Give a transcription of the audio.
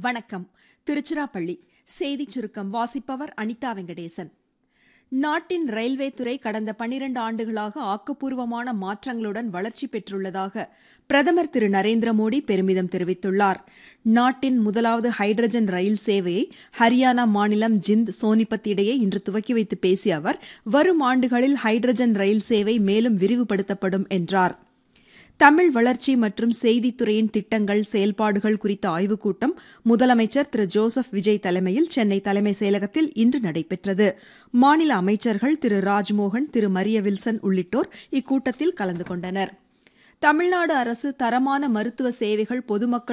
வணக்கம் திருச்சிராப்பள்ளி செய்திச் சுருக்கம் வாசிப்பவர் அனிதா வெங்கடேசன் நாட்டின் ரயில்வே துறை கடந்த பனிரண்டு ஆண்டுகளாக ஆக்கப்பூர்வமான மாற்றங்களுடன் வளர்ச்சி பெற்றுள்ளதாக பிரதமர் திரு நரேந்திர மோடி பெருமிதம் தெரிவித்துள்ளார் நாட்டின் முதலாவது ஹைட்ரஜன் ரயில் சேவையை ஹரியானா மாநிலம் ஜிந்த் சோனிபத் இடையே இன்று துவக்கி வைத்து பேசிய அவர் வரும் ஆண்டுகளில் ஹைட்ரஜன் ரயில் சேவை மேலும் விரிவுபடுத்தப்படும் என்றார் தமிழ் வளர்ச்சி மற்றும் செய்தித்துறையின் திட்டங்கள் செயல்பாடுகள் குறித்த ஆய்வுக் கூட்டம் முதலமைச்சர் திரு ஜோசப் விஜய் தலைமையில் சென்னை தலைமைச் செயலகத்தில் இன்று நடைபெற்றது மாநில அமைச்சர்கள் திரு ராஜ்மோகன் திரு மரிய வில்சன் உள்ளிட்டோர் இக்கூட்டத்தில் கலந்து கொண்டனர் தமிழ்நாடு அரசு தரமான மருத்துவ சேவைகள் பொதுமக்கள்